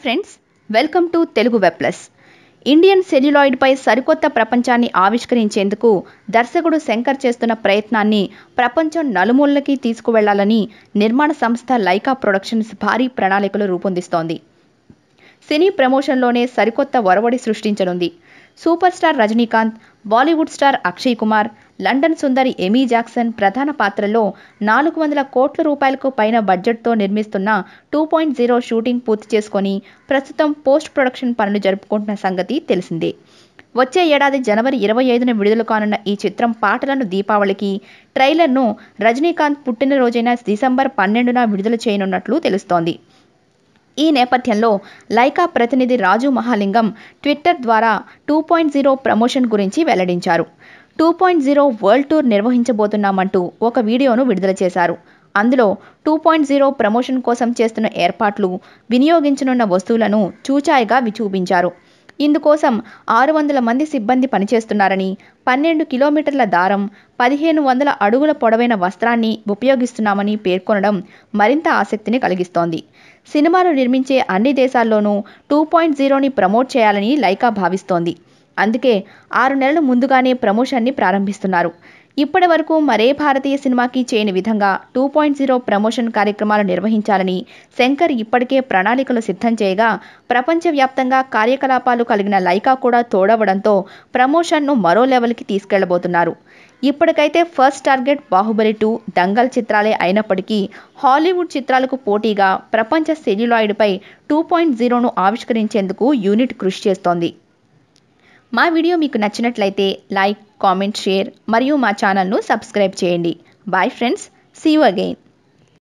friends welcome to Telugu web plus Indian సెల్యులాయిడ్పై సరికొత్త ప్రపంచాన్ని ఆవిష్కరించేందుకు దర్శకుడు శంకర్ చేస్తున్న ప్రయత్నాన్ని ప్రపంచం నలుమూలలకి తీసుకువెళ్లాలని నిర్మాణ సంస్థ లైకా ప్రొడక్షన్స్ భారీ ప్రణాళికలు రూపొందిస్తోంది సినీ ప్రమోషన్లోనే సరికొత్త ఒరవడి సృష్టించనుంది super star Rajinikanth Bollywood star Akshay Kumar London సుందరి ఎమీ జాక్సన్ ప్రధాన పాత్రలో నాలుగు వందల కోట్ల రూపాయలకు పైన బడ్జెట్తో నిర్మిస్తున్న టూ పాయింట్ జీరో షూటింగ్ పూర్తి చేసుకొని ప్రస్తుతం పోస్ట్ ప్రొడక్షన్ పనులు జరుపుకుంటున్న సంగతి తెలిసిందే వచ్చే ఏడాది జనవరి ఇరవై ఐదున విడుదల కానున్న ఈ చిత్రం పాటలను దీపావళికి ట్రైలర్ను రజనీకాంత్ పుట్టినరోజైన డిసెంబర్ పన్నెండున విడుదల చేయనున్నట్లు తెలుస్తోంది ఈ నేపథ్యంలో లైకా ప్రతినిధి రాజు మహాలింగం ట్విట్టర్ ద్వారా టూ పాయింట్ జీరో ప్రమోషన్ గురించి వెల్లడించారు two point zero world tour నిర్వహించబోతున్నామంటూ ఒక వీడియోను విడుదల చేశారు అందులో టూ పాయింట్ జీరో ప్రమోషన్ కోసం చేస్తున్న ఏర్పాట్లు వినియోగించనున్న వస్తువులను చూచాయిగా చూపించారు ఇందుకోసం ఆరు వందల మంది సిబ్బంది పనిచేస్తున్నారని పన్నెండు కిలోమీటర్ల దారం పదిహేను వందల అడుగుల పొడవైన వస్త్రాన్ని ఉపయోగిస్తున్నామని పేర్కొనడం మరింత ఆసక్తిని కలిగిస్తోంది సినిమాను నిర్మించే అన్ని దేశాల్లోనూ టూ పాయింట్ జీరోని ప్రమోట్ చేయాలని లైకా భావిస్తోంది అందుకే ఆరు నెలల ముందుగానే ప్రమోషన్ని ప్రారంభిస్తున్నారు ఇప్పటి వరకు మరే భారతీయ సినిమాకి చేయని విధంగా టూ పాయింట్ జీరో ప్రమోషన్ కార్యక్రమాలు నిర్వహించాలని శంకర్ ఇప్పటికే ప్రణాళికలు సిద్ధం చేయగా ప్రపంచవ్యాప్తంగా కార్యకలాపాలు కలిగిన లైకా కూడా తోడవడంతో ప్రమోషన్ను మరో లెవెల్కి తీసుకెళ్లబోతున్నారు ఇప్పటికైతే first target Baahubali two Dangal చిత్రాలే అయినప్పటికీ హాలీవుడ్ చిత్రాలకు పోటీగా ప్రపంచ సెల్యులాయిడ్పై టూ పాయింట్ జీరోను ఆవిష్కరించేందుకు యూనిట్ కృషి చేస్తోంది మా వీడియో మీకు నచ్చినట్లయితే లైక్ కామెంట్ షేర్ మరియు మా ఛానల్ను సబ్స్క్రైబ్ చేయండి bye friends see you again